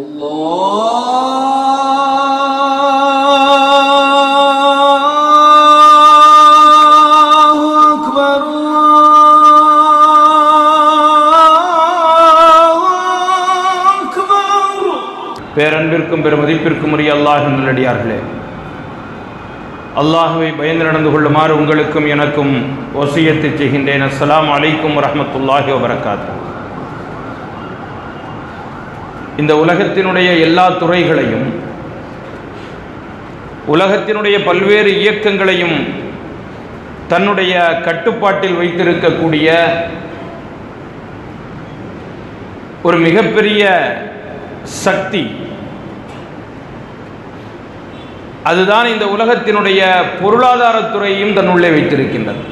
الله أكبر الله أكبر பேரன்பிற்கும் பெருமதிப்பிற்கும் உரிய அல்லாஹின் நல்லடியார்களே அல்லாஹுவை பயந்து நடந்து கொள்ளுமாறு உங்களுக்கும் எனக்கும் ஒசியத்தை செய்கின்றேன் அஸ்ஸலாமு அலைக்கும் வரஹ்மத்துல்லாஹி வபரகாத்து இந்த உலகத்தினுடைய எல்லா துறைகளையும் உலகத்தினுடைய பல்வேறு இயக்கங்களையும் தன்னுடைய கட்டுப்பாட்டில் வைத்திருக்கக்கூடிய ஒரு மிகப்பெரிய சக்தி அதுதான் இந்த உலகத்தினுடைய பொருளாதாரத்துறையும் தன்னுள்ளே வைத்திருக்கின்றது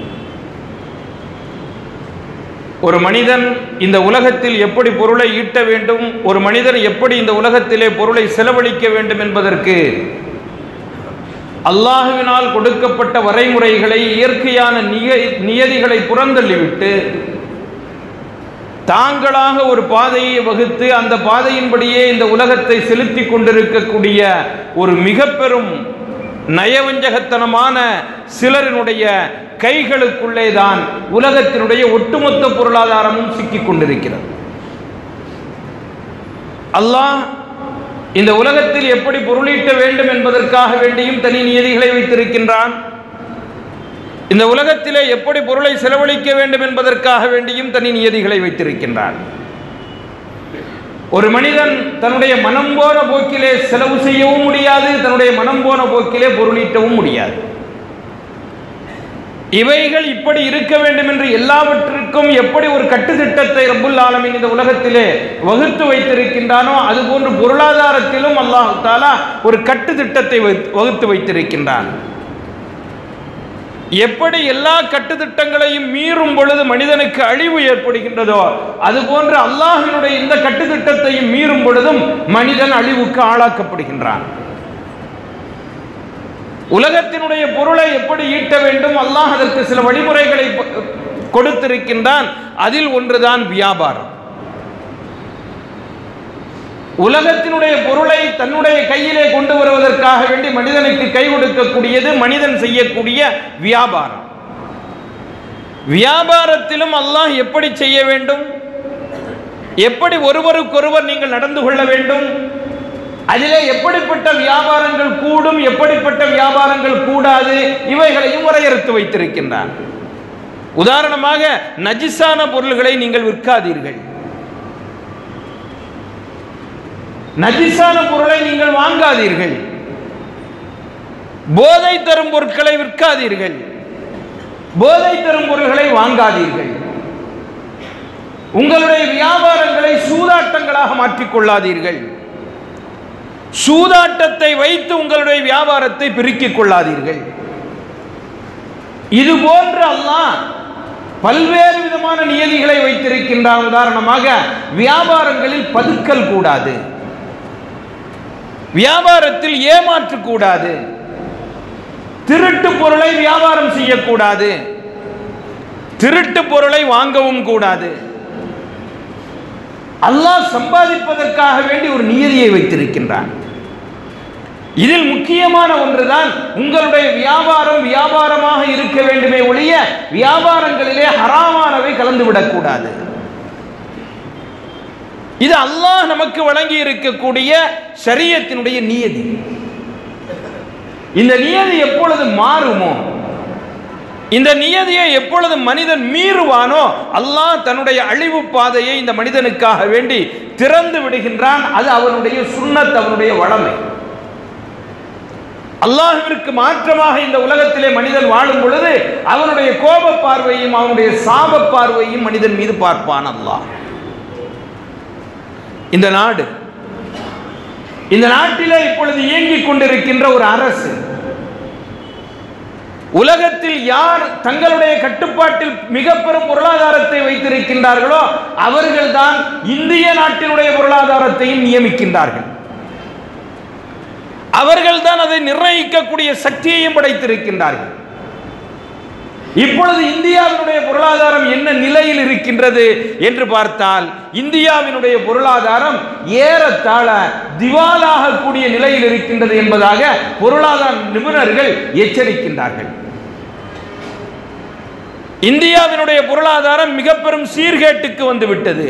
ஒரு மனிதன் இந்த உலகத்தில் எப்படி பொருளை ஈட்ட வேண்டும் ஒரு மனிதன் எப்படி இந்த உலகத்திலே பொருளை செலவழிக்க வேண்டும் என்பதற்கு அல்லாஹுவினால் கொடுக்கப்பட்ட வரைமுறைகளை இயற்கையான நிய நியதிகளை புறந்தள்ளிவிட்டு தாங்களாக ஒரு பாதையை வகுத்து அந்த பாதையின்படியே இந்த உலகத்தை செலுத்தி கொண்டிருக்கக்கூடிய ஒரு மிக பெரும் நயவஞ்சகத்தனமான சிலரினுடைய கைகளுக்குள்ளே தான் உலகத்தினுடைய ஒட்டுமொத்த பொருளாதாரமும் சிக்கிக் கொண்டிருக்கிறது அல்லாஹ் இந்த உலகத்தில் எப்படி பொருளீட்ட வேண்டும் என்பதற்காக வேண்டியும் தனி நியதிகளை வைத்திருக்கின்றான் இந்த உலகத்திலே எப்படி பொருளை செலவழிக்க வேண்டும் என்பதற்காக வேண்டியும் தனி நியதிகளை வைத்திருக்கின்றான் ஒரு மனிதன் தன்னுடைய மனம் போன போக்கிலே செலவு செய்யவும் முடியாது தன்னுடைய மனம் போன போக்கிலே பொருளீட்டவும் முடியாது இவைகள் இப்படி இருக்க வேண்டும் என்று எல்லாவற்றிற்கும் எப்படி ஒரு கட்டுத்திட்டத்தை ரப்புல் ஆலமின் இந்த உலகத்திலே வகுத்து வைத்திருக்கின்றானோ அதுபோன்று பொருளாதாரத்திலும் அல்லாஹ் தாலா ஒரு கட்டுத்திட்டத்தை வைத்து- வகுத்து வைத்திருக்கின்றான் எப்படி எல்லா கட்டுத்திட்டங்களையும் மீறும் பொழுது மனிதனுக்கு அழிவு ஏற்படுகின்றதோ அதுபோன்று அல்லாஹ்வினுடைய இந்த கட்டுத்திட்டத்தையும் மீறும் பொழுதும் மனிதன் அழிவுக்கு ஆளாக்கப்படுகின்றான் உலகத்தினுடைய பொருளை எப்படி ஈட்ட வேண்டும் அல்லாஹ் அதற்கு சில வழிமுறைகளை ப- கொடுத்திருக்கின்றான் அதில் ஒன்றுதான் வியாபாரம் உலகத்தினுடைய பொருளை தன்னுடைய கையிலே கொண்டு வருவதற்காக வேண்டி மனிதனுக்கு கை கொடுக்கக்கூடியது மனிதன் செய்யக்கூடிய வியாபாரம் வியாபாரத்திலும் அல்லாஹ் எப்படி செய்ய வேண்டும் எப்படி ஒருவருக்கொருவர் நீங்கள் நடந்து கொள்ள வேண்டும் அதிலே எப்படிப்பட்ட வியாபாரங்கள் கூடும் எப்படிப்பட்ட வியாபாரங்கள் கூடாது இவைகளையும் வரையறுத்து வைத்திருக்கின்றான் உதாரணமாக நஜிஸான பொருள்களை நீங்கள் விற்காதீர்கள் நஜிஸான பொருளை நீங்கள் வாங்காதீர்கள் போதை தரும் பொருட்களை விற்காதீர்கள் போதை தரும் பொருள்களை வாங்காதீர்கள் உங்களுடைய வியாபாரங்களை சூதாட்டங்களாக மாற்றிக் கொள்ளாதீர்கள் சூதாட்டத்தை வைத்து உங்களுடைய வியாபாரத்தை பெருக்கிக் கொள்ளாதீர்கள் இது போன்று அல்லாஹ் பல்வேறு விதமான நியதிகளை வைத்திருக்கின்றான் உதாரணமாக வியாபாரங்களில் பதுக்கல் கூடாது வியாபாரத்தில் ஏமாற்று கூடாது திருட்டு பொருளை வியாபாரம் செய்யக்கூடாது திருட்டு பொருளை வாங்கவும் கூடாது அல்லாஹ் சம்பாதிப்பதற்காக வேண்டி ஒரு நியதியை வைத்திருக்கின்றான் இதில் முக்கியமான ஒன்றுதான் உங்களுடைய வியாபாரம் வியாபாரமாக இருக்க வேண்டுமே ஒழிய வியாபாரங்களிலே ஹராமானவை கலந்துவிடக்கூடாது இது அல்லாஹ் நமக்கு வழங்கி இருக்கக்கூடிய ஷரியத்தினுடைய நியதி இந்த நியதி எப்பொழுது மாறுமோ இந்த நியதியை எப்பொழுது மனிதன் மீறுவானோ அல்லாஹ் தன்னுடைய அழிவு பாதையை இந்த மனிதனுக்காக வேண்டி திறந்து விடுகின்றான் அது அவனுடைய சுன்னத் அவனுடைய வளமை அல்லாஹ்விற்கு மாற்றமாக இந்த உலகத்திலே மனிதன் வாழும் பொழுது அவனுடைய கோப பார்வையும் அவனுடைய சாப பார்வையும் மனிதன் மீது பார்ப்பான் அல்லாஹ் இந்த நாடு இந்த நாட்டிலே இப்பொழுது இயங்கிக் கொண்டிருக்கின்ற ஒரு அரசு உலகத்தில் யார் தங்களுடைய கட்டுப்பாட்டில் மிக பெரும் பொருளாதாரத்தை வைத்திருக்கின்றார்களோ அவர்கள்தான் இந்திய நாட்டினுடைய பொருளாதாரத்தையும் நியமிக்கின்றார்கள் அவர்கள்தான் அதை நிர்ணயிக்கக்கூடிய சக்தியையும் படைத்திருக்கின்றார்கள் இப்பொழுது இந்தியாவினுடைய பொருளாதாரம் என்ன நிலையில் இருக்கின்றது என்று பார்த்தால் இந்தியாவினுடைய பொருளாதாரம் ஏறத்தாழ திவாலாகக்கூடிய நிலையில் இருக்கின்றது என்பதாக பொருளாதார நிபுணர்கள் எச்சரிக்கின்றார்கள் இந்தியாவினுடைய பொருளாதாரம் மிக பெரும் சீர்கேட்டுக்கு வந்து விட்டது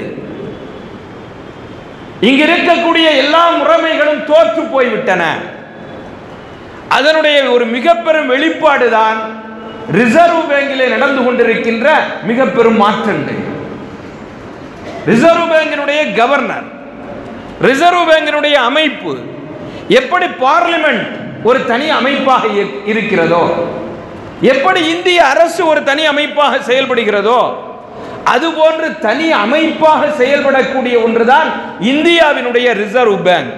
இங்கு இருக்கக்கூடிய எல்லா முறைமைகளும் தோற்று போய்விட்டன அதனுடைய ஒரு மிக பெரும் வெளிப்பாடு தான் ரிசர்வ் பேங்கிலே நடந்து கொண்டிருக்கின்ற மிக பெரும் மாற்றங்கள் ரிசர்வ் பேங்கினுடைய கவர்னர் ரிசர்வ் பேங்கினுடைய அமைப்பு எப்படி பார்லிமெண்ட் ஒரு தனி அமைப்பாக இரு- இருக்கிறதோ எப்படி இந்திய அரசு ஒரு தனி அமைப்பாக செயல்படுகிறதோ அதுபோன்று தனி அமைப்பாக செயல்படக்கூடிய ஒன்றுதான் இந்தியாவினுடைய ரிசர்வ் பேங்க்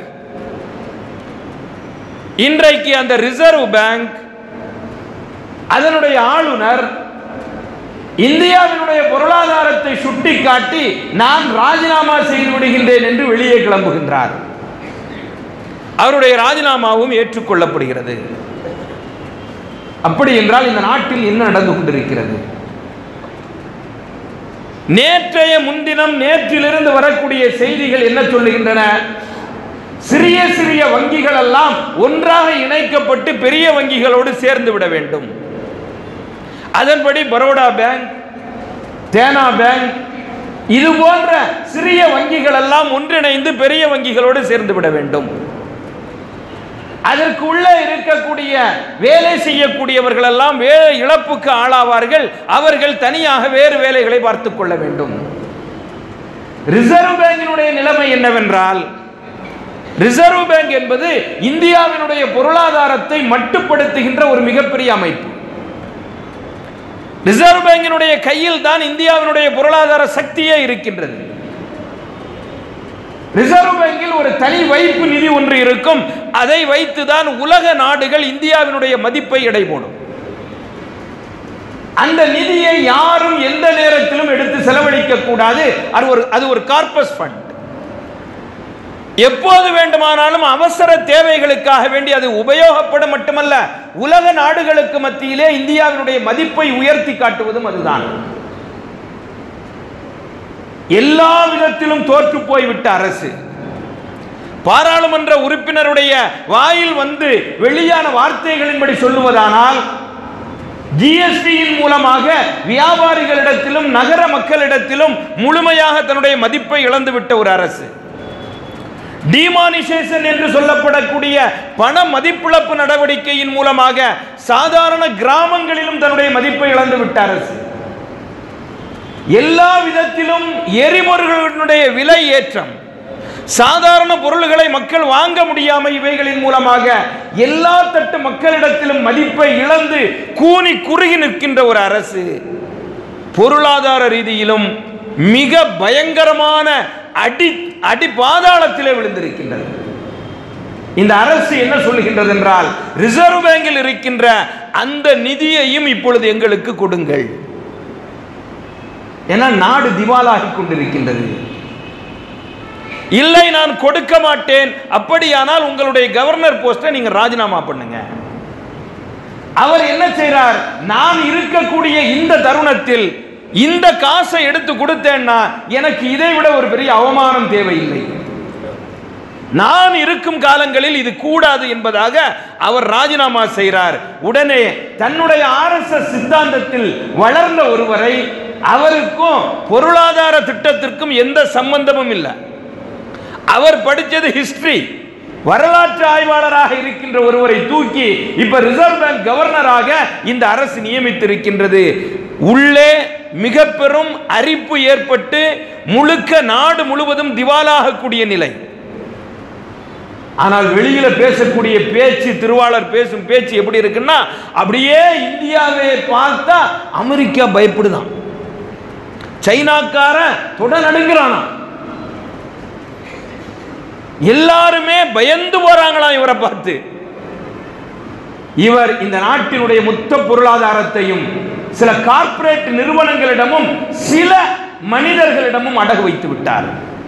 இன்றைக்கு அந்த ரிசர்வ் பேங்க் அதனுடைய ஆளுநர் இந்தியாவினுடைய பொருளாதாரத்தை சுட்டிக்காட்டி நான் ராஜினாமா செய்து விடுகின்றேன் என்று வெளியே கிளம்புகின்றார் அவருடைய ராஜினாமாவும் ஏற்றுக்கொள்ளப்படுகிறது அப்படி என்றால் இந்த நாட்டில் என்ன நடந்து கொண்டிருக்கிறது நேற்றைய முன்தினம் நேற்றிலிருந்து வரக்கூடிய செய்திகள் என்ன சொல்லுகின்றன சிறிய சிறிய வங்கிகள் எல்லாம் ஒன்றாக இணைக்கப்பட்டு பெரிய வங்கிகளோடு சேர்ந்து விட வேண்டும் அதன்படி பரோடா பேங்க் தேனா பேங்க் இது போன்ற சிறிய வங்கிகள் எல்லாம் ஒன்றிணைந்து பெரிய வங்கிகளோடு சேர்ந்து விட வேண்டும் அதற்கு உள்ளே இருக்கக்கூடிய வேலை செய்யக்கூடியவர்கள் எல்லாம் வேலை இழப்புக்கு ஆளாவார்கள் அவர்கள் தனியாக வேறு வேலைகளை பார்த்துக் கொள்ள வேண்டும் ரிசர்வ் பேங்கினுடைய நிலைமை என்னவென்றால் ரிசர்வ் பேங்க் என்பது இந்தியாவினுடைய பொருளாதாரத்தை மட்டுப்படுத்துகின்ற ஒரு மிகப்பெரிய அமைப்பு ரிசர்வ் பேங்கினுடைய கையில் தான் இந்தியாவினுடைய பொருளாதார சக்தியே இருக்கின்றது ரிசர்வ் பேங்கில் ஒரு தனி வைப்பு நிதி ஒன்று இருக்கும் அதை வைத்துதான் உலக நாடுகள் இந்தியாவினுடைய மதிப்பை எடை போடும் அந்த நிதியை யாரும் எந்த நேரத்திலும் எடுத்து செலவழிக்க கூடாது அது ஒரு அது ஒரு கார்பஸ் ஃபண்ட் எப்போது வேண்டுமானாலும் அவசர தேவைகளுக்காக வேண்டி அது உபயோகப்படும் மட்டுமல்ல உலக நாடுகளுக்கு மத்தியிலே இந்தியாவினுடைய மதிப்பை உயர்த்தி காட்டுவதும் அதுதான் எல்லா விதத்திலும் தோற்று போய்விட்ட அரசு பாராளுமன்ற உறுப்பினருடைய வாயில் வந்து வெளியான வார்த்தைகளின்படி சொல்லுவதானால் ஜிஎஸ்டியின் மூலமாக வியாபாரிகளிடத்திலும் நகர மக்களிடத்திலும் முழுமையாக தன்னுடைய மதிப்பை இழந்துவிட்ட ஒரு அரசு டிமானிசேஷன் என்று சொல்லப்படக்கூடிய பண மதிப்பிழப்பு நடவடிக்கையின் மூலமாக சாதாரண கிராமங்களிலும் தன்னுடைய மதிப்பை இழந்து விட்ட அரசு எல்லா விதத்திலும் எரிபொருள்களுடைய விலை ஏற்றம் சாதாரண பொருள்களை மக்கள் வாங்க முடியாமல் இவைகளின் மூலமாக எல்லா தட்டு மக்களிடத்திலும் மதிப்பை இழந்து கூனி குறுகி நிற்கின்ற ஒரு அரசு பொருளாதார ரீதியிலும் மிக பயங்கரமான அடி அடி பாதாளத்திலே விழுந்திருக்கின்றது இந்த அரசு என்ன சொல்லுகின்றது என்றால் ரிசர்வ் பேங்கில் இருக்கின்ற அந்த நிதியையும் இப்பொழுது எங்களுக்கு கொடுங்கள் ஏன்னா நாடு திவாலாகி கொண்டிருக்கின்றது இல்லை நான் கொடுக்க மாட்டேன் அப்படியானால் உங்களுடைய கவர்னர் போஸ்டை நீங்க ராஜினாமா பண்ணுங்க அவர் என்ன செய்றார் நான் இருக்கக்கூடிய இந்த தருணத்தில் இந்த காசை எடுத்து கொடுத்தேன்னா எனக்கு இதை விட ஒரு பெரிய அவமானம் தேவையில்லை நான் இருக்கும் காலங்களில் இது கூடாது என்பதாக அவர் ராஜினாமா செய்கிறார் உடனே தன்னுடைய ஆர்எஸ்எஸ் சித்தாந்தத்தில் வளர்ந்த ஒருவரை அவருக்கும் பொருளாதார திட்டத்திற்கும் எந்த சம்பந்தமும் இல்லை அவர் படிச்சது ஹிஸ்டரி வரலாற்று ஆய்வாளராக இருக்கின்ற ஒருவரை தூக்கி இப்ப ரிசர்வ் பேங்க் கவர்னராக இந்த அரசு நியமித்திருக்கின்றது உள்ளே மிக பெரும் அரிப்பு ஏற்பட்டு முழுக்க நாடு முழுவதும் திவாலாகக்கூடிய நிலை ஆனால் வெளியில பேசக்கூடிய பேச்சு திருவாளர் பேசும் பேச்சு எப்படி இருக்குன்னா அப்படியே இந்தியாவை பார்த்தா அமெரிக்கா பயப்படுதான் சைனாக்காரன் தொட நடுங்கிறானா எல்லாருமே பயந்து போறாங்களாம் இவரை பார்த்து இவர் இந்த நாட்டினுடைய மொத்த பொருளாதாரத்தையும் சில கார்ப்பரேட் நிறுவனங்களிடமும் சில மனிதர்களிடமும் அடகு வைத்து விட்டார்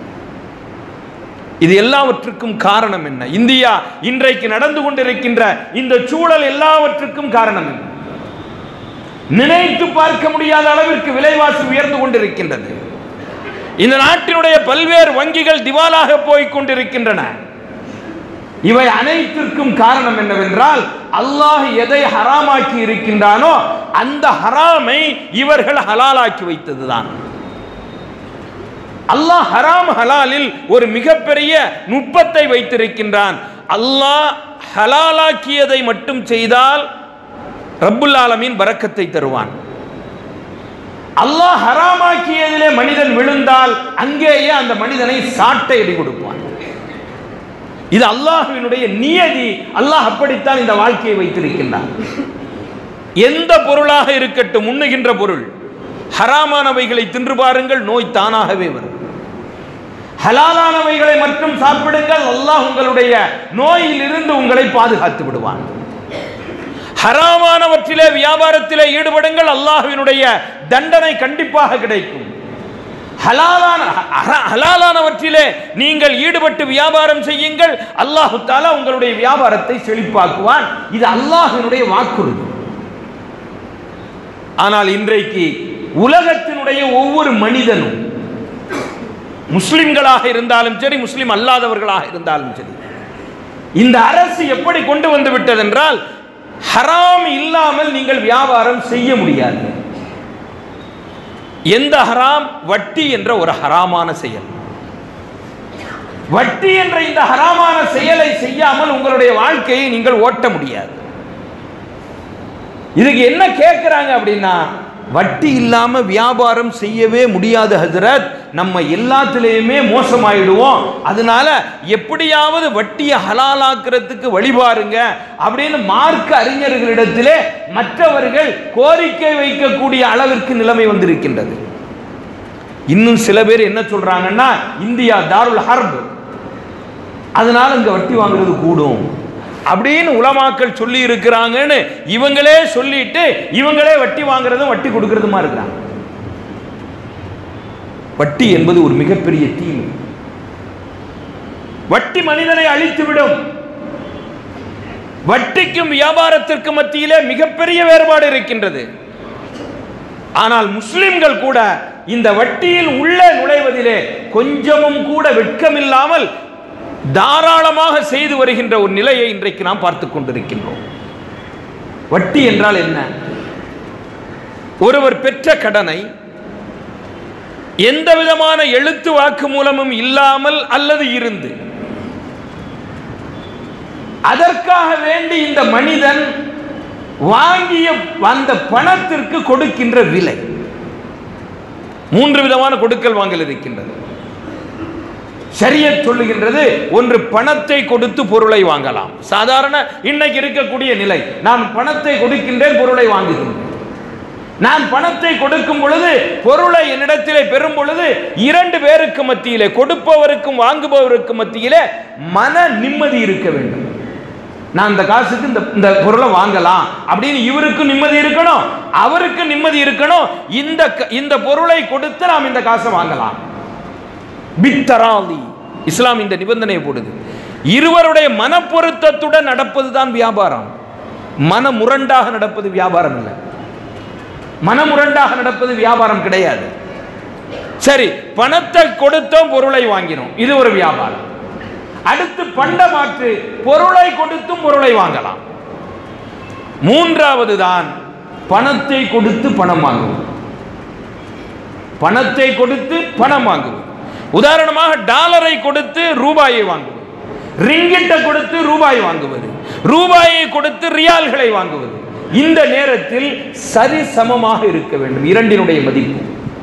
இது எல்லாவற்றுக்கும் காரணம் என்ன இந்தியா இன்றைக்கு நடந்து கொண்டிருக்கின்ற இந்த சூழல் எல்லாவற்றுக்கும் காரணம் என்ன நினைத்து பார்க்க முடியாத அளவிற்கு விலைவாசி உயர்ந்து கொண்டிருக்கின்றது இந்த நாட்டினுடைய பல்வேறு வங்கிகள் திவாலாக போய்க் கொண்டிருக்கின்றன இவை அனைத்திற்கும் காரணம் என்னவென்றால் அல்லாஹ் எதை ஹராமாக்கி இருக்கின்றானோ அந்த ஹராமை இவர்கள் ஹலாலாக்கி வைத்ததுதான் அல்லாஹ் ஹராம் ஹலாலில் ஒரு மிகப்பெரிய நுட்பத்தை வைத்திருக்கின்றான் அல்லாஹ் ஹலாலாக்கியதை மட்டும் செய்தால் ரப்புல் ஆலமீன் பரக்கத்தை தருவான் அல்லாஹ் ஹராமாக்கியதிலே மனிதன் விழுந்தால் அங்கேயே அந்த மனிதனை சாட்டை அடி கொடுப்பான் இது அல்லாஹ்வினுடைய நியதி அல்லாஹ் அப்படித்தான் இந்த வாழ்க்கையை வைத்திருக்கின்றான் எந்த பொருளாக இருக்கட்டும் உண்ணுகின்ற பொருள் ஹராமானவைகளை தின்று பாருங்கள் நோய் தானாகவே வரும் ஹலாலானவைகளை மட்டும் சாப்பிடுங்கள் அல்லாஹ் உங்களுடைய நோயிலிருந்து உங்களை பாதுகாத்து விடுவான் ஹராமானவற்றிலே வியாபாரத்திலே ஈடுபடுங்கள் அல்லாஹ்வினுடைய தண்டனை கண்டிப்பாக கிடைக்கும் ஹலாலான ஹ- ஹலாலானவற்றிலே நீங்கள் ஈடுபட்டு வியாபாரம் செய்யுங்கள் அல்லாஹு தாலா உங்களுடைய வியாபாரத்தை செழிப்பாக்குவான் இது அல்லாஹ்வினுடைய வாக்குறுதி ஆனால் இன்றைக்கு உலகத்தினுடைய ஒவ்வொரு மனிதனும் முஸ்லிம்களாக இருந்தாலும் சரி முஸ்லிம் அல்லாதவர்களாக இருந்தாலும் சரி இந்த அரசு எப்படி கொண்டு வந்து விட்டதென்றால் ஹராம் இல்லாமல் நீங்கள் வியாபாரம் செய்ய முடியாது எந்த ஹராம் வட்டி என்ற ஒரு ஹராமான செயல் வட்டி என்ற இந்த ஹராமான செயலை செய்யாமல் உங்களுடைய வாழ்க்கையை நீங்கள் ஓட்ட முடியாது இதுக்கு என்ன கேட்குறாங்க அப்படின்னா வட்டி இல்லாம வியாபாரம் செய்யவே முடியாது ஹஜரத் நம்ம எல்லாத்துலேயுமே மோசமாயிடுவோம் அதனால எப்படியாவது வட்டியை ஹலாலாக்குறதுக்கு வழிபாருங்க அப்படின்னு மார்க்க அறிஞர்களிடத்திலே மற்றவர்கள் கோரிக்கை வைக்கக்கூடிய அளவிற்கு நிலைமை வந்திருக்கின்றது இன்னும் சில பேர் என்ன சொல்றாங்கன்னா இந்தியா தாருல் ஹர்ப் அதனால இங்க வட்டி வாங்குறது கூடும் அப்படின்னு உலமாக்கள் சொல்லி இருக்கிறாங்கன்னு இவங்களே சொல்லிட்டு இவங்களே வட்டி வாங்குறதும் வட்டி கொடுக்கறதுமா இருக்கிறாங்க வட்டி என்பது ஒரு மிகப்பெரிய தீமை வட்டி மனிதனை அழித்துவிடும் வட்டிக்கும் வியாபாரத்திற்கும் மத்தியிலே மிகப்பெரிய வேறுபாடு இருக்கின்றது ஆனால் முஸ்லிம்கள் கூட இந்த வட்டியில் உள்ளே நுழைவதிலே கொஞ்சமும் கூட வெட்கமில்லாமல் தாராளமாக செய்து வருகின்ற ஒரு நிலையை இன்றைக்கு நாம் பார்த்து கொண்டிருக்கின்றோம் வட்டி என்றால் என்ன ஒருவர் பெற்ற கடனை எந்த விதமான எழுத்து வாக்கு மூலமும் இல்லாமல் அல்லது இருந்து அதற்காக வேண்டி இந்த மனிதன் வாங்கிய அந்த பணத்திற்கு கொடுக்கின்ற விலை மூன்று விதமான கொடுக்கல் வாங்கல் இருக்கின்றது ஷரியத் சொல்லுகின்றது ஒன்று பணத்தை கொடுத்து பொருளை வாங்கலாம் சாதாரண இன்னைக்கு இருக்கக்கூடிய நிலை நான் பணத்தை கொடுக்கின்றேன் பொருளை வாங்குகின்றேன் நான் பணத்தை கொடுக்கும் பொழுது பொருளை என்னிடத்திலே பெறும் பொழுது இரண்டு பேருக்கு மத்தியிலே கொடுப்பவருக்கும் வாங்குபவருக்கும் மத்தியிலே மன நிம்மதி இருக்க வேண்டும் நான் இந்த காசுக்கு இந்த இந்த பொருளை வாங்கலாம் அப்படின்னு இவருக்கும் நிம்மதி இருக்கணும் அவருக்கு நிம்மதி இருக்கணும் இந்த க- இந்த பொருளை கொடுத்து நாம் இந்த காசை வாங்கலாம் பித்தராலி இஸ்லாம் இந்த நிபந்தனை போடுது இருவருடைய மனப்பொருத்தத்துடன் நடப்பதுதான் வியாபாரம் மன முரண்டாக நடப்பது வியாபாரம் இல்லை மனமுரண்டாக நடப்பது வியாபாரம் கிடையாது சரி பணத்தை கொடுத்தோம் பொருளை வாங்கினோம் இது ஒரு வியாபாரம் அடுத்து பண்ட மாற்று பொருளை கொடுத்தும் பொருளை வாங்கலாம் மூன்றாவது தான் பணத்தை கொடுத்து பணம் வாங்குவது பணத்தை கொடுத்து பணம் வாங்குவது உதாரணமாக டாலரை கொடுத்து ரூபாயை வாங்குவது ரிங்கிட்டை கொடுத்து ரூபாய் வாங்குவது ரூபாயை கொடுத்து ரியால்களை வாங்குவது இந்த நேரத்தில் சரி சமமாக இருக்க வேண்டும் இரண்டினுடைய மதிப்பு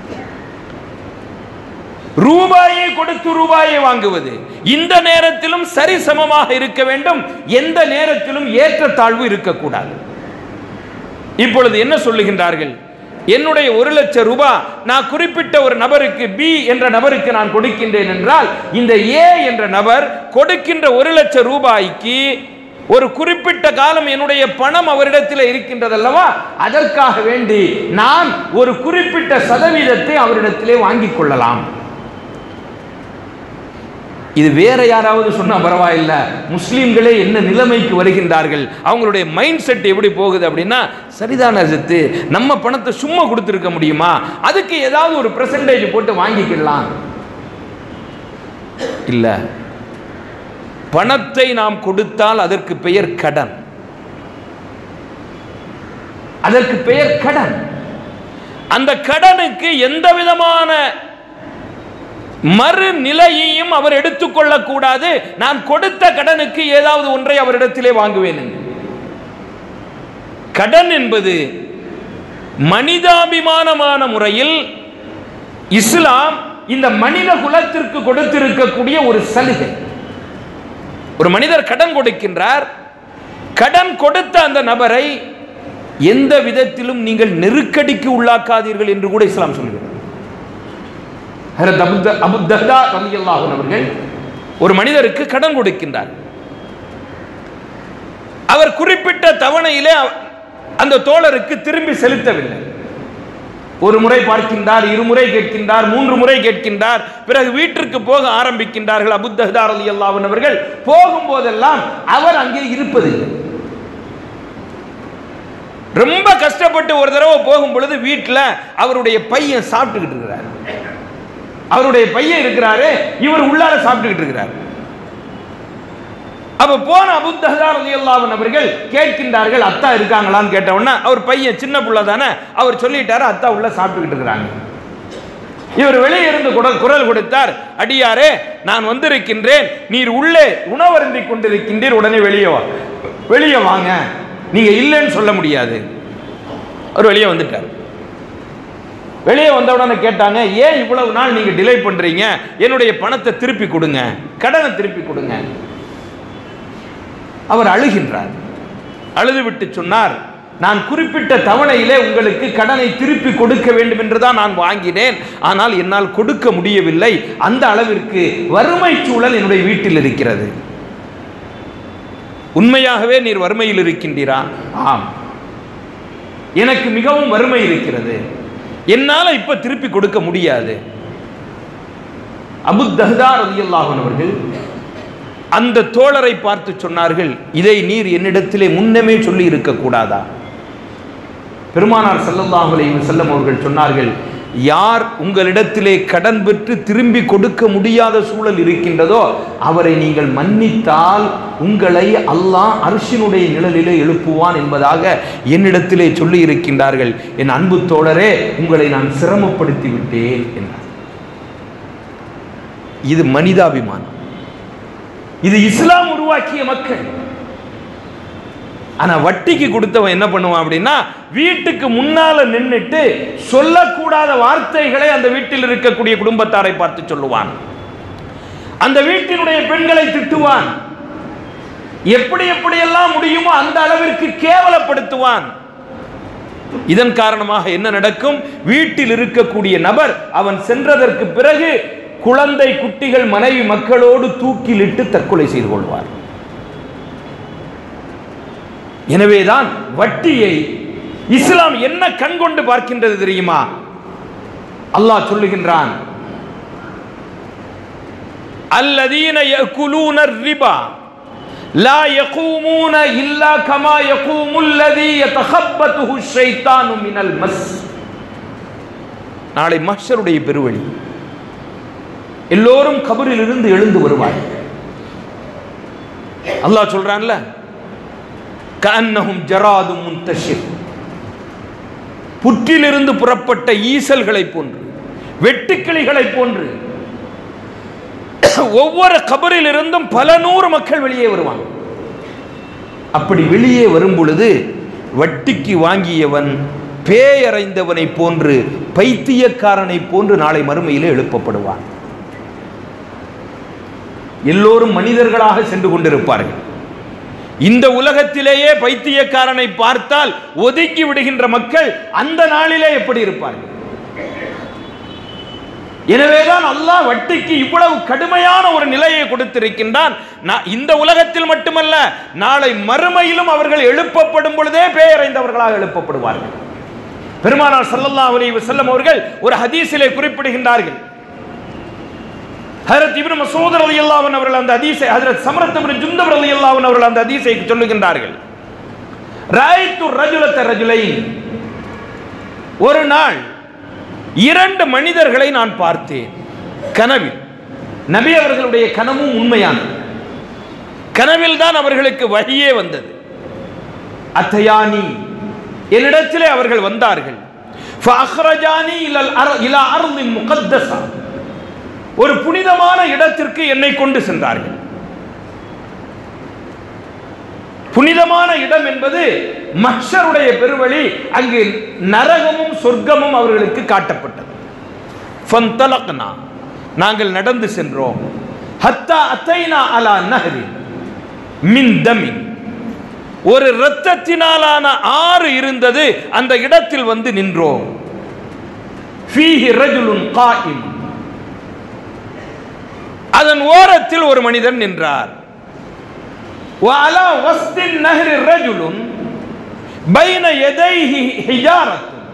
ரூபாயை கொடுத்து ரூபாயை வாங்குவது இந்த நேரத்திலும் சரி சமமாக இருக்க வேண்டும் எந்த நேரத்திலும் ஏற்றத்தாழ்வு இருக்கக்கூடாது இப்பொழுது என்ன சொல்லுகின்றார்கள் என்னுடைய ஒரு லட்சம் ரூபாய் நான் குறிப்பிட்ட ஒரு நபருக்கு பி என்ற நபருக்கு நான் கொடுக்கின்றேன் என்றால் இந்த ஏ என்ற நபர் கொடுக்கின்ற ஒரு லட்சம் ரூபாய்க்கு ஒரு குறிப்பிட்ட காலம் என்னுடைய பணம் அவரிடத்தில் இருக்கின்றதல்லவா அதற்காக வேண்டி நான் ஒரு குறிப்பிட்ட சதவீதத்தை அவரிடத்திலே வாங்கிக் கொள்ளலாம் இது வேற யாராவது சொன்னா பரவாயில்ல முஸ்லீம்களே என்ன நிலைமைக்கு வருகின்றார்கள் அவங்களுடைய மைண்ட் செட் எப்படி போகுது அப்படின்னா சரிதான அஜித்து நம்ம பணத்தை சும்மா கொடுத்துருக்க முடியுமா அதுக்கு ஏதாவது ஒரு பெர்சன்டேஜ் போட்டு வாங்கிக்கலாம் இல்ல பணத்தை நாம் கொடுத்தால் அதற்கு பெயர் கடன் அதற்கு பெயர் கடன் அந்த கடனுக்கு எந்த விதமான மறுநிலையையும் அவர் எடுத்துக்கொள்ளக் கூடாது நான் கொடுத்த கடனுக்கு ஏதாவது ஒன்றை அவரிடத்திலே வாங்குவேன் என்று. கடன் என்பது மனிதாபிமானமான முறையில் இஸ்லாம் இந்த மனித குலத்திற்கு கொடுத்திருக்கக்கூடிய ஒரு சலுகை ஒரு மனிதர் கடன் கொடுக்கின்றார் கடன் கொடுத்த அந்த நபரை எந்த விதத்திலும் நீங்கள் நெருக்கடிக்கு உள்ளாக்காதீர்கள் என்று கூட இஸ்லாம் சொல்கிறது ஹரத் அபு த- அபு தஹ்தா ரலியல்லாஹு அன்ஹு அவர்கள் ஒரு மனிதருக்கு கடன் கொடுக்கின்றார் அவர் குறிப்பிட்ட தவணையிலே அவ- அந்த தோழருக்கு திரும்பி செலுத்தவில்லை ஒரு முறை பார்க்கின்றார் இருமுறை கேட்கின்றார் மூன்று முறை கேட்கின்றார் பிறகு வீட்டிற்கு போக ஆரம்பிக்கின்றார்கள் அபு தஹ்தா ரலியல்லாஹு அன்ஹு அவர்கள் போகும்போதெல்லாம் அவர் அங்கே இருப்பதில்லை ரொம்ப கஷ்டப்பட்டு ஒரு தடவை போகும் பொழுது வீட்டில் அவருடைய பையன் சாப்பிட்டுக்கிட்டு இருக்கிறார் அவருடைய பையன் இருக்கிறாரு இவர் உள்ளார சாப்பிட்டுக்கிட்டு இருக்கிறார் அப்ப போன அபு தஹ்தா ரலியல்லாஹு அன்ஹு அவர்கள் கேட்கின்றார்கள் அத்தா இருக்காங்களான்னு கேட்ட உடனே அவர் பையன் சின்ன புள்ள தானே அவர் சொல்லிட்டாரு அத்தா உள்ள சாப்பிட்டுக்கிட்டு இருக்கிறாங்க இவர் வெளியே இருந்து குரல் குரல் கொடுத்தார் அடியாரே நான் வந்திருக்கின்றேன் நீர் உள்ளே உணவருந்தி கொண்டிருக்கின்றீர் உடனே வெளியே வா வெளியே வாங்க நீங்க இல்லைன்னு சொல்ல முடியாது அவர் வெளியே வந்துட்டார் வெளியே வந்த உடனே கேட்டாங்க ஏன் இவ்வளவு நாள் நீங்க டிலே பண்றீங்க என்னுடைய பணத்தை திருப்பி கொடுங்க கடனை திருப்பி கொடுங்க அவர் அழுகின்றார் அழுது விட்டு சொன்னார் நான் குறிப்பிட்ட தவணையிலே உங்களுக்கு கடனை திருப்பி கொடுக்க வேண்டும் என்றுதான் நான் வாங்கினேன் ஆனால் என்னால் கொடுக்க முடியவில்லை அந்த அளவிற்கு வறுமை சூழல் என்னுடைய வீட்டில் இருக்கிறது உண்மையாகவே நீர் வறுமையில் இருக்கின்றீரா ஆம் எனக்கு மிகவும் வறுமை இருக்கிறது என்னால இப்ப திருப்பி கொடுக்க முடியாது அபு தஹ்தா ரலியல்லாஹு அன்ஹு அவர்கள் அந்த தோழரை பார்த்து சொன்னார்கள் இதை நீர் என்னிடத்திலே முன்னமே சொல்லி இருக்க கூடாதா பெருமானார் ஸல்லல்லாஹு அலைஹி வஸல்லம் அவர்கள் சொன்னார்கள் யார் உங்களிடத்திலே கடன் பெற்று திரும்பி கொடுக்க முடியாத சூழல் இருக்கின்றதோ அவரை நீங்கள் மன்னித்தால் உங்களை அல்லாஹ் அரிசினுடைய நிழலிலே எழுப்புவான் என்பதாக என்னிடத்திலே சொல்லி இருக்கின்றார்கள் என் அன்பு தோழரே உங்களை நான் சிரமப்படுத்தி விட்டேன் என்றார் இது மனிதாபிமானம் இது இஸ்லாம் உருவாக்கிய மக்கள் ஆனா வட்டிக்கு கொடுத்தவன் என்ன பண்ணுவான் அப்படின்னா வீட்டுக்கு முன்னால நின்னுட்டு சொல்லக்கூடாத வார்த்தைகளை அந்த வீட்டில் இருக்கக்கூடிய குடும்பத்தாரை பார்த்து சொல்லுவான் அந்த வீட்டினுடைய பெண்களை திட்டுவான் எப்படி எப்படியெல்லாம் முடியுமோ அந்த அளவிற்கு கேவலப்படுத்துவான் இதன் காரணமாக என்ன நடக்கும் வீட்டில் இருக்கக்கூடிய நபர் அவன் சென்றதற்கு பிறகு குழந்தை குட்டிகள் மனைவி மக்களோடு தூக்கிலிட்டு தற்கொலை செய்து கொள்வார் எனவேதான் வட்டியை இஸ்லாம் என்ன கண் கொண்டு பார்க்கின்றது தெரியுமா அல்லாஹ் சொல்லுகின்றான் அல்லதீன யகுலூன ரிபா லா யகூமூன இல்லா கமா யகூமுல் லதீ யதகப்பத்துஹு ஷைத்தானு மினல் மஸ் நாளை மஹ்ஷருடைய பெருவழி எல்லோரும் கபரில் இருந்து எழுந்து வருவார்கள் அல்லாஹ் சொல்றான்ல கன்னஹும் ஜராதும் முன்தஷிர் புற்றிலிருந்து புறப்பட்ட ஈசல்களை போன்று வெட்டுக்கிளிகளை போன்று ஒவ்வொரு கபரில் இருந்தும் பல நூறு மக்கள் வெளியே வருவாங்க அப்படி வெளியே வரும் பொழுது வட்டிக்கு வாங்கியவன் பேயறைந்தவனை போன்று பைத்தியக்காரனை போன்று நாளை மறுமையிலே எழுப்பப்படுவான் எல்லோரும் மனிதர்களாக சென்று கொண்டிருப்பார்கள் இந்த உலகத்திலேயே பைத்தியக்காரனை பார்த்தால் ஒதுக்கி விடுகின்ற மக்கள் அந்த நாளிலே எப்படி இருப்பார்கள் எனவேதான் அல்லாஹ் வட்டிக்கு இவ்வளவு கடுமையான ஒரு நிலையை கொடுத்திருக்கின்றான் நா- இந்த உலகத்தில் மட்டுமல்ல நாளை மறுமையிலும் அவர்கள் எழுப்பப்படும் பொழுதே பேயறைந்தவர்களாக எழுப்பப்படுவார்கள் பெருமானார் ஸல்லல்லாஹு அலைஹி வஸல்லம் அவர்கள் ஒரு ஹதீஸிலே குறிப்பிடுகின்றார்கள் ஹஜரத் இப்னு மசூத் ரலியல்லாஹு அன்ஹு அவர்கள் அந்த ஹதீஸை ஹஜரத் சமரத் இப்னு ஜுந்தப் ரலியல்லாஹு அன்ஹு அவர்கள் அந்த ஹதீஸை சொல்லுகின்றார்கள் ராய்த்து ரஜுலத்த ரஜுலைன் ஒரு நாள் இரண்டு மனிதர்களை நான் பார்த்தேன் கனவில் நபி அவர்களுடைய கனவும் உண்மையானது கனவில் தான் அவர்களுக்கு வழியே வந்தது அத்தயானி என்னிடத்திலே அவர்கள் வந்தார்கள் ஃபஅக்ரஜானி இலல் அர் இலா அர்தின் முகத்தஸா ஒரு புனிதமான இடத்திற்கு என்னை கொண்டு சென்றார்கள் புனிதமான இடம் என்பது மஹ்ஷருடைய பெருவழி அங்கு நரகமும் சொர்க்கமும் அவர்களுக்கு காட்டப்பட்டது ஃபந்தலக்னா நாங்கள் நடந்து சென்றோம் ஹத்தா அத்தைனா அலா நஹரி மின் தமின் ஒரு இரத்தத்தினாலான ஆறு இருந்தது அந்த இடத்தில் வந்து நின்றோம் ஃபீஹி ரஜுலுன் காயிம் அதன் ஓரத்தில் ஒரு மனிதன் நின்றார் وعلى وسط النهر رجل بين يديه حجارة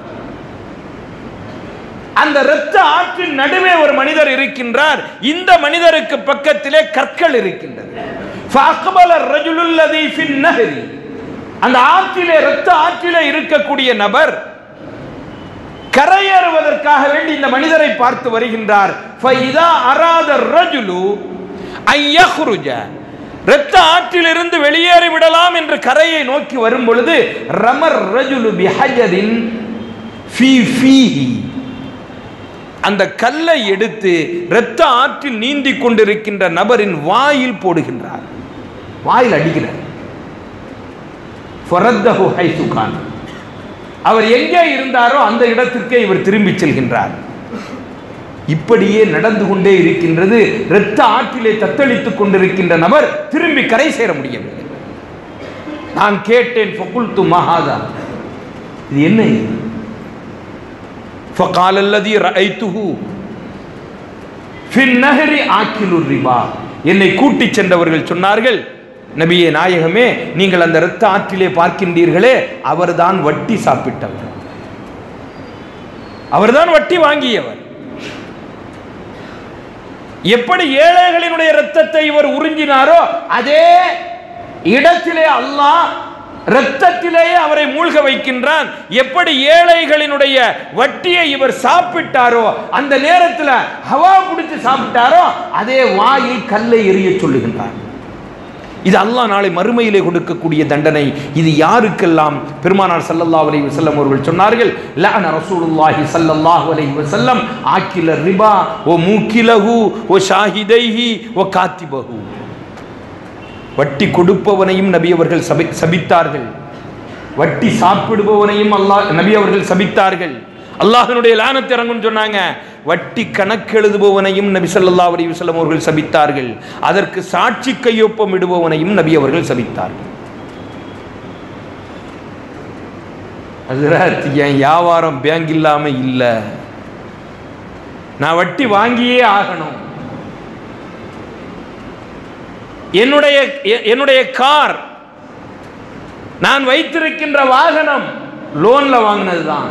அந்த இரத்த ஆற்றின் நடுவே ஒரு மனிதர் இருக்கின்றார் இந்த மனிதருக்கு பக்கத்திலே கற்கள் இருக்கின்றது فأقبل الرجل الذي في النهر அந்த ஆற்றிலே இரத்த ஆற்றிலே இருக்கக்கூடிய நபர் கரையேறுவதற்காக வேண்டி இந்த மனிதரை பார்த்து வருகின்றார் فإذا أراد الرجل أن يخرج இரத்த ஆற்றிலிருந்து வெளியேறி விடலாம் என்று கரையை நோக்கி வரும் பொழுது ரமர் ரஜுலு பிஹஜரின் ஃபீ ஃபீஹி அந்த கல்லை எடுத்து இரத்த ஆற்றில் நீந்தி கொண்டிருக்கின்ற நபரின் வாயில் போடுகின்றார் வாயில் அடிக்கிறார் ஃபரத்தஹு ஹைசு கான் அவர் எங்கே இருந்தாரோ அந்த இடத்திற்கே இவர் திரும்பி செல்கின்றார் இப்படியே நடந்து கொண்டே இருக்கின்றது இரத்த ஆற்றிலே தத்தளித்துக் கொண்டிருக்கின்ற நபர் திரும்பி கரை சேர முடியவில்லை நான் கேட்டேன் ஃபகுல்து மஹாதா இது என்ன இது فقال الذي رأيته في النهر آكل الربا என்னை கூட்டிச் சென்றவர்கள் சொன்னார்கள் நபியே நாயகமே நீங்கள் அந்த இரத்த ஆற்றிலே பார்க்கின்றீர்களே அவர்தான் வட்டி சாப்பிட்டவர் அவர்தான் வட்டி வாங்கியவர் எப்படி ஏழைகளினுடைய இரத்தத்தை இவர் உறிஞ்சினாரோ அதே இடத்திலே அல்லாஹ் இரத்தத்திலேயே அவரை மூழ்க வைக்கின்றான் எப்படி ஏழைகளினுடைய வட்டியை இவர் சாப்பிட்டாரோ அந்த நேரத்தில் ஹவா பிடிச்சு சாப்பிட்டாரோ அதே வாயில் கல்லை எறிய சொல்லுகின்றான் இது அல்லாஹ் நாளை மறுமையிலே கொடுக்கக்கூடிய தண்டனை இது யாருக்கெல்லாம் பெருமானார் ஸல்லல்லாஹு அலைஹி வஸல்லம் அவர்கள் சொன்னார்கள் லஅன ரசூலுல்லாஹி ஸல்லல்லாஹு அலைஹி வஸல்லம் ஆக்கில ரிபா ஓ மூக்கிலஹு ஓ ஷாஹிதைஹி ஓ காத்திபஹு வட்டி கொடுப்பவனையும் நபி அவர்கள் சபி சபித்தார்கள் வட்டி சாப்பிடுபவனையும் அல்லாஹ் நபி அவர்கள் சபித்தார்கள் அல்லாஹ்வினுடைய லானத் இறங்கும் சொன்னாங்க வட்டி கணக்கெழுதுபவனையும் நபி ஸல்லல்லாஹு அலைஹி வஸல்லம் அவர்கள் சபித்தார்கள் அதற்கு சாட்சி கையொப்பம் இடுபவனையும் நபி அவர்கள் சபித்தார்கள் ஹஜ்ரத் என் வியாபாரம் பேங்க் இல்லாம இல்ல நான் வட்டி வாங்கியே ஆகணும் என்னுடைய எ- என்னுடைய கார் நான் வைத்திருக்கின்ற வாகனம் லோன்ல வாங்கினதுதான்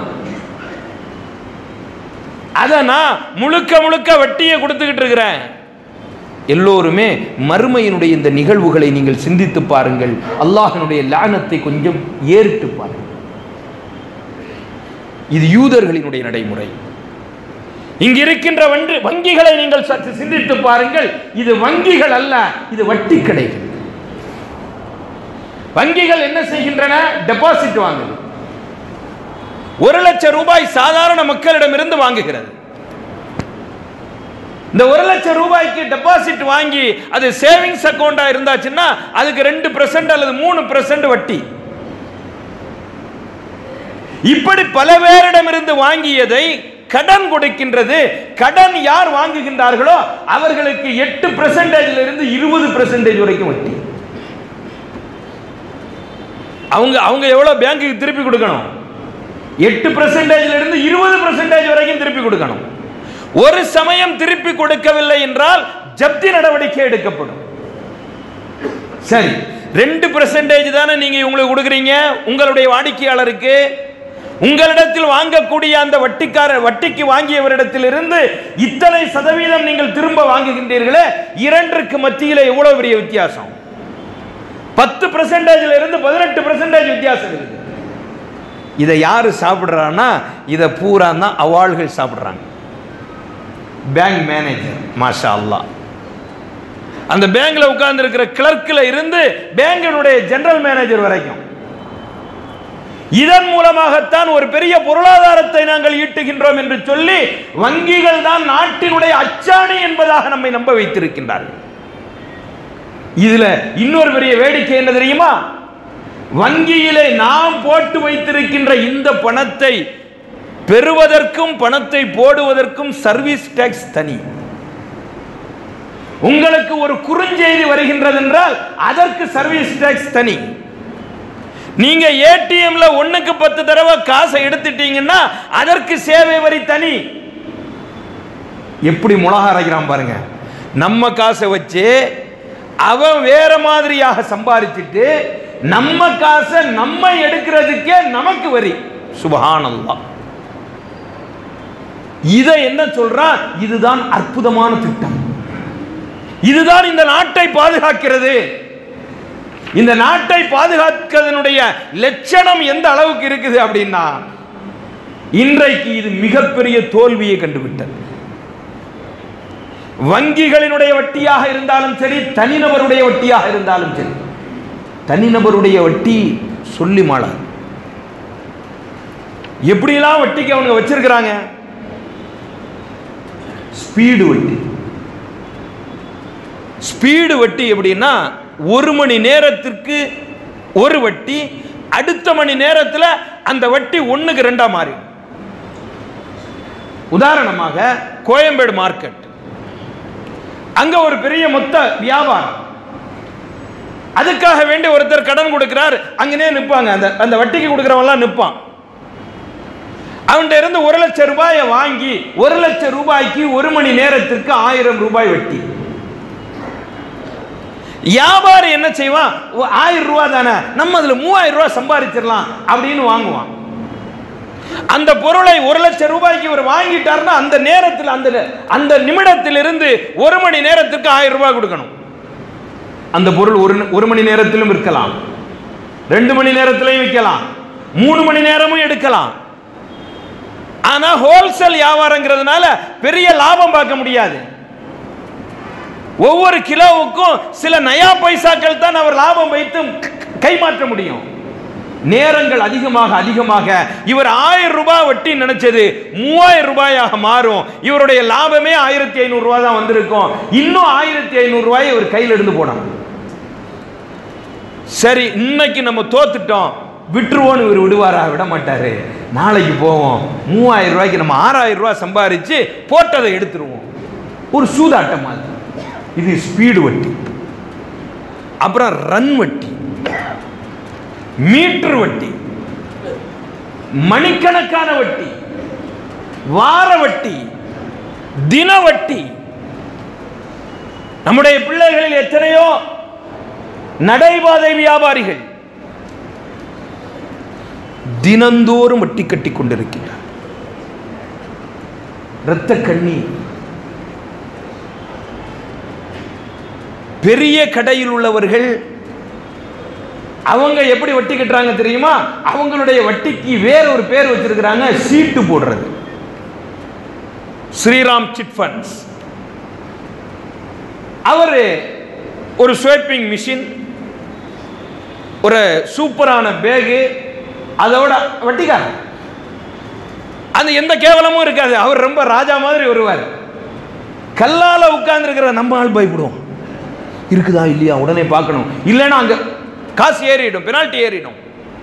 அதை நான் முழுக்க முழுக்க வட்டியை கொடுத்துக்கிட்டு இருக்கிறேன் எல்லோருமே மறுமையினுடைய இந்த நிகழ்வுகளை நீங்கள் சிந்தித்து பாருங்கள் அல்லாஹினுடைய லானத்தை கொஞ்சம் ஏறிட்டு பாருங்கள் இது யூதர்களினுடைய நடைமுறை இங்க இருக்கின்ற வண்டி வங்கிகளை நீங்கள் சற்று சிந்தித்து பாருங்கள் இது வங்கிகள் அல்ல இது வட்டி கடைகள் வங்கிகள் என்ன செய்கின்றன டெபாசிட் வாங்குது ஒரு லட்சம் ரூபாய் சாதாரண மக்களிடமிருந்து வாங்குகிறது இந்த ஒரு லட்சம் ரூபாய்க்கு டெபாசிட் வாங்கி அது சேவிங்ஸ் அக்கௌண்டா இருந்தாச்சுன்னா அதுக்கு ரெண்டு பெர்சென்ட் அல்லது மூணு பெர்சென்ட் வட்டி இப்படி பல பேரிடமிருந்து வாங்கியதை கடன் கொடுக்கின்றது கடன் யார் வாங்குகின்றார்களோ அவர்களுக்கு எட்டு பெர்சன்டேஜ்ல இருந்து இருபது பெர்சன்டேஜ் வரைக்கும் வட்டி அவங்க அவங்க எவ்வளவு பேங்க்குக்கு திருப்பி கொடுக்கணும் எட்டு பெர்சன்டேஜ்ல இருந்து இருபது பெர்சன்டேஜ் வரைக்கும் திருப்பி கொடுக்கணும் ஒரு சமயம் திருப்பி கொடுக்கவில்லை என்றால் ஜப்தி நடவடிக்கை எடுக்கப்படும் சரி ரெண்டு பெர்சன்டேஜ் தானே நீங்க உங்களுக்கு கொடுக்குறீங்க உங்களுடைய வாடிக்கையாளருக்கு உங்களிடத்தில் வாங்கக்கூடிய அந்த வட்டிக்கார வட்டிக்கு வாங்கியவரிடத்திலிருந்து இத்தனை சதவீதம் நீங்கள் திரும்ப வாங்குகின்றீர்களே இரண்டிற்கு மத்தியில் எவ்வளவு பெரிய வித்தியாசம் பத்து பெர்சன்டேஜ்ல இருந்து பதினெட்டு பெர்சன்டேஜ் வித்தியாசம் இருக்குது இதை யாரு சாப்பிடுறான்னா இதை பூரா தான் அவாள்கள் சாப்பிடுறாங்க பேங்க் மேனேஜர் மாஷா அல்லாஹ் அந்த பேங்க்ல உட்கார்ந்து இருக்கிற கிளர்க்கில் இருந்து பேங்கினுடைய ஜெனரல் மேனேஜர் வரைக்கும் இதன் மூலமாகத்தான் ஒரு பெரிய பொருளாதாரத்தை நாங்கள் ஈட்டுகின்றோம் என்று சொல்லி வங்கிகள் தான் நாட்டினுடைய அச்சாணி என்பதாக நம்மை நம்ப வைத்திருக்கின்றார்கள் இதுல இன்னொரு பெரிய வேடிக்கை என்ன தெரியுமா வங்கியிலே நாம் போட்டு வைத்திருக்கின்ற இந்த பணத்தை பெறுவதற்கும் பணத்தை போடுவதற்கும் சர்வீஸ் டேக்ஸ் தனி உங்களுக்கு ஒரு குறுஞ்செய்தி வருகின்றது என்றால் அதற்கு சர்வீஸ் டேக்ஸ் தனி நீங்க ஏடிஎம்ல ஒண்ணுக்கு பத்து தடவை காசை எடுத்துட்டீங்கன்னா அதற்கு சேவை வரி தனி எப்படி மிளகா அரைக்கிறான் பாருங்க நம்ம காசை வச்சு அவன் வேற மாதிரியாக சம்பாதிச்சுட்டு நம்ம காசை நம்ம எடுக்கிறதுக்கே நமக்கு வரி சுபஹானல்லாஹ் இதை என்ன சொல்றான் இதுதான் அற்புதமான திட்டம் இதுதான் இந்த நாட்டை பாதுகாக்கிறது இந்த நாட்டை பாதுகாக்கிறதனுடைய லட்சணம் எந்த அளவுக்கு இருக்குது அப்படின்னா இன்றைக்கு இது மிகப்பெரிய தோல்வியை கண்டுவிட்டது வங்கிகளினுடைய வட்டியாக இருந்தாலும் சரி தனிநபருடைய வட்டியாக இருந்தாலும் சரி தனிநபருடைய வட்டி சொல்லி மாள எப்படியெல்லாம் வட்டிக்கு அவங்க வச்சிருக்கிறாங்க ஸ்பீடு வட்டி ஸ்பீடு வட்டி எப்படின்னா ஒரு மணி நேரத்திற்கு ஒரு வட்டி அடுத்த மணி நேரத்தில் அந்த வட்டி ஒண்ணுக்கு ரெண்டா மாறி உதாரணமாக கோயம்பேடு மார்க்கெட் அங்க ஒரு பெரிய மொத்த வியாபாரம் அதுக்காக வேண்டி ஒருத்தர் கடன் கொடுக்கிறார் அங்கனே நிற்பாங்க அந்த அந்த வட்டிக்கு கொடுக்குறவன்லாம் நிற்பான் அவன்கிட்ட இருந்து ஒரு லட்சம் ரூபாயை வாங்கி ஒரு லட்சம் ரூபாய்க்கு ஒரு மணி நேரத்திற்கு ஆயிரம் ரூபாய் வட்டி வியாபாரி என்ன செய்வான் ஒ- ஆயிரம் ரூபாய் தானே நம்ம அதுல மூவாயிரம் ரூபாய் சம்பாதிச்சிடலாம் அப்படின்னு வாங்குவான் அந்த பொருளை ஒரு லட்சம் ரூபாய்க்கு இவர் வாங்கிட்டாருன்னா அந்த நேரத்தில் அந்த அந்த நிமிடத்திலிருந்து ஒரு மணி நேரத்துக்கு ஆயிரம் ரூபாய் கொடுக்கணும் அந்த பொருள் ஒரு ஒரு மணி நேரத்திலும் விற்கலாம் ரெண்டு மணி நேரத்திலையும் விற்கலாம் மூணு மணி நேரமும் எடுக்கலாம் ஆனா ஹோல்சேல் வியாபாரங்கிறதுனால பெரிய லாபம் பார்க்க முடியாது ஒவ்வொரு கிலோவுக்கும் சில நயா பைசாக்கள் தான் அவர் லாபம் வைத்து கைமாற்ற முடியும் நேரங்கள் அதிகமாக அதிகமாக இவர் ஆயிரம் ரூபாய் வட்டி நினைச்சது மூவாயிரம் ரூபாயாக மாறும் இவருடைய லாபமே ஆயிரத்தி ஐநூறு ரூபாய் தான் வந்திருக்கும் இன்னும் ஆயிரத்தி ஐநூறு ரூபாய் இவர் கையில் இருந்து போனோம் சரி இன்னைக்கு நம்ம தோத்துட்டோம் விட்டுருவோன்னு இவர் விடுவாரா விட மாட்டாரு நாளைக்கு போவோம் மூவாயிரம் ரூபாய்க்கு நம்ம ஆறாயிரம் ரூபாய் சம்பாரிச்சு போட்டதை எடுத்துருவோம் ஒரு சூதாட்டம் மாதிரி இது ஸ்பீடு வட்டி அப்புறம் ரன் வட்டி மீட்டர் வட்டி மணிக்கணக்கான வட்டி வார வட்டி தின வட்டி நம்முடைய பிள்ளைகளில் எத்தனையோ நடைபாதை வியாபாரிகள் தினந்தோறும் வட்டி கட்டி கொண்டிருக்கிறார் இரத்த கண்ணீர் பெரிய கடையில் உள்ளவர்கள் அவங்க எப்படி வட்டி கட்டுறாங்க தெரியுமா அவங்களுடைய வட்டிக்கு வேற ஒரு பேர் வச்சிருக்கிறாங்க சீட்டு போடுறது ஸ்ரீராம் சிட் ஃபண்ட்ஸ் அவர் ஒரு ஸ்வேப்பிங் மிஷின் ஒரு சூப்பரான பேகு அதோட வட்டிக்காரன் அந்த எந்த கேவலமும் இருக்காது அவர் ரொம்ப ராஜா மாதிரி வருவார் கல்லால உட்கார்ந்துருக்கிற நம்ம ஆள் பயப்படுவோம் இருக்குதா இல்லையா உடனே பார்க்கணும் இல்லைன்னா அங்க காசு ஏறிடும் பெனால்டி ஏறிடும்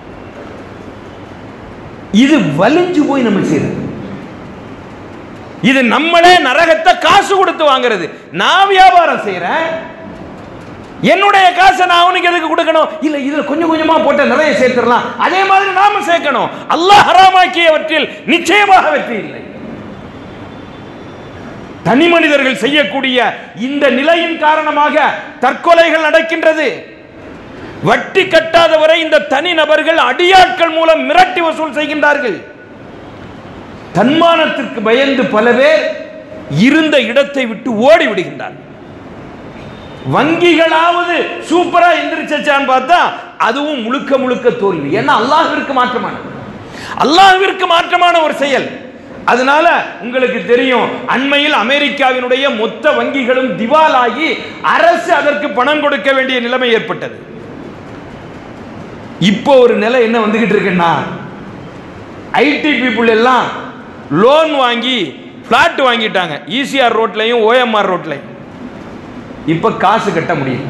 இது வலிஞ்சு போய் நம்ம செய்யறது இது நம்மளே நரகத்தை காசு கொடுத்து வாங்குறது நான் வியாபாரம் செய்யறேன் என்னுடைய காசை நான் அவனுக்கு எதுக்கு கொடுக்கணும் இல்ல இதுல கொஞ்சம் கொஞ்சமா போட்ட நிறைய சேர்த்துடலாம் அதே மாதிரி நாம சேர்க்கணும் அல்லாஹ் ஹராமாக்கியவற்றில் நிச்சயமாக வெற்றி இல்லை தனி மனிதர்கள் செய்யக்கூடிய இந்த நிலையின் காரணமாக தற்கொலைகள் நடக்கின்றது வட்டி கட்டாதவரை இந்த தனி நபர்கள் அடியாட்கள் மூலம் மிரட்டி வசூல் செய்கின்றார்கள் தன்மானத்திற்கு பயந்து பல பேர் இருந்த இடத்தை விட்டு ஓடி விடுகின்றார்கள் வங்கிகளாவது சூப்பரா எந்திரிச்சான்னு பார்த்தா அதுவும் முழுக்க முழுக்க தோல்வி ஏன்னா அல்லாஹ்விற்கு மாற்றமானது அல்லாஹ்விற்கு மாற்றமான ஒரு செயல் அதனால உங்களுக்கு தெரியும் அண்மையில் அமெரிக்காவினுடைய மொத்த வங்கிகளும் திவாலாகி அரசு அதற்கு பணம் கொடுக்க வேண்டிய நிலைமை ஏற்பட்டது இப்போ ஒரு நிலை என்ன வந்துகிட்டு இருக்குன்னா ஐடி பீப்புள் எல்லாம் லோன் வாங்கி பிளாட் வாங்கிட்டாங்க ஈசிஆர் ரோட்லையும் ஓஎம்ஆர் ரோட்லையும் இப்ப காசு கட்ட முடியும்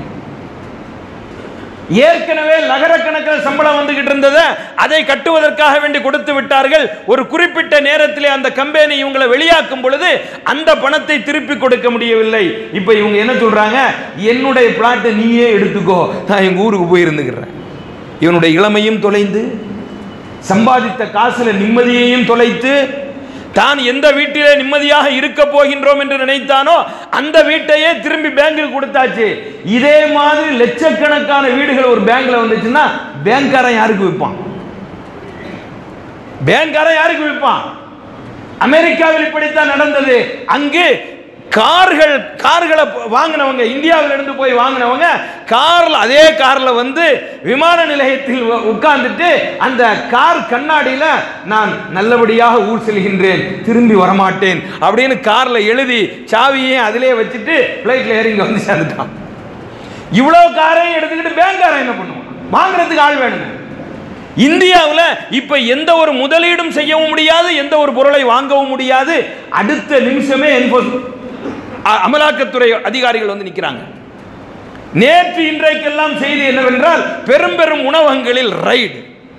ஏற்கனவே நகரக்கணக்கில் சம்பளம் வந்துகிட்டு இருந்ததை அதை கட்டுவதற்காக வேண்டி கொடுத்து விட்டார்கள் ஒரு குறிப்பிட்ட நேரத்திலே அந்த கம்பெனி இவங்களை வெளியாக்கும் பொழுது அந்த பணத்தை திருப்பி கொடுக்க முடியவில்லை இப்ப இவங்க என்ன சொல்றாங்க என்னுடைய பிளாட்டை நீயே எடுத்துக்கோ நான் எங்க ஊருக்கு போய் இருந்துக்கிறேன் இவனுடைய இளமையும் தொலைந்து சம்பாதித்த காசுல நிம்மதியையும் தொலைத்து தான் எந்த வீட்டிலே நிம்மதியாக இருக்க போகின்றோம் என்று நினைத்தானோ அந்த வீட்டையே திரும்பி பேங்குக்கு கொடுத்தாச்சு இதே மாதிரி லட்சக்கணக்கான வீடுகள் ஒரு பேங்க்ல வந்துச்சுன்னா பேங்க்காரன் யாருக்கு விற்பான் பேங்க்காரன் யாருக்கு விற்பான் அமெரிக்காவில் இப்படித்தான் நடந்தது அங்கு கார்கள் கார்களை வாங்கினவங்க இந்தியாவில இருந்து போய் வாங்கினவங்க கார்ல அதே கார்ல வந்து விமான நிலையத்தில் உ- உட்கார்ந்துட்டு அந்த கார் கண்ணாடியில நான் நல்லபடியாக ஊர் செல்கின்றேன் திரும்பி வரமாட்டேன் அப்படின்னு கார்ல எழுதி சாவியையும் அதிலே வச்சுட்டு பிளைட்ல ஏறி இங்க வந்து சேர்ந்துட்டான் இவ்வளவு காரையும் எடுத்துக்கிட்டு பேங்க்காரன் என்ன பண்ணுவான் வாங்குறதுக்கு ஆள் வேணுங்க இந்தியாவில் இப்ப எந்த ஒரு முதலீடும் செய்யவும் முடியாது எந்த ஒரு பொருளை வாங்கவும் முடியாது அடுத்த நிமிஷமே enforce- அ- அமலாக்கத்துறை அதிகாரிகள் வந்து நிக்கிறாங்க நேற்று இன்றைக்கெல்லாம் செய்தி என்னவென்றால் பெரும் பெரும் உணவகங்களில் ரைடு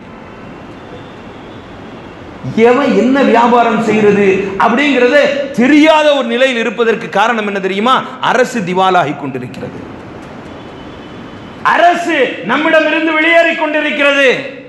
எவன் என்ன வியாபாரம் செய்யறது அப்படிங்கறது தெரியாத ஒரு நிலையில் இருப்பதற்கு காரணம் என்ன தெரியுமா அரசு திவாலாகி கொண்டிருக்கிறது அரசு நம்மிடமிருந்து வெளியேறிக் கொண்டிருக்கிறது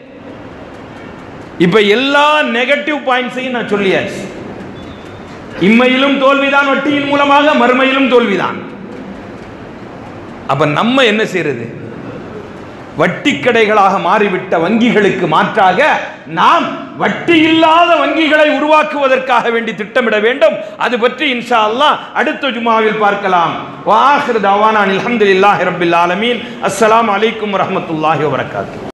இப்ப எல்லா நெகட்டிவ் பாயிண்ட்ஸையும் நான் சொல்லியாச்சு இம்மையிலும் தோல்விதான் வட்டியின் மூலமாக மறுமையிலும் தோல்விதான் அப்ப நம்ம என்ன செய்யறது வட்டி கடைகளாக மாறிவிட்ட வங்கிகளுக்கு மாற்றாக நாம் வட்டி இல்லாத வங்கிகளை உருவாக்குவதற்காக வேண்டி திட்டமிட வேண்டும் அது பற்றி இன்ஷா அல்லாஹ் அடுத்த ஜுமாவில் பார்க்கலாம் வாஹிர் தவானா அல்ஹம்துலில்லாஹி ரப்பில் ஆலமீன் அஸ்ஸலாமு அலைக்கும் வரஹ்மத்துல்லாஹி வபரகாத்துஹு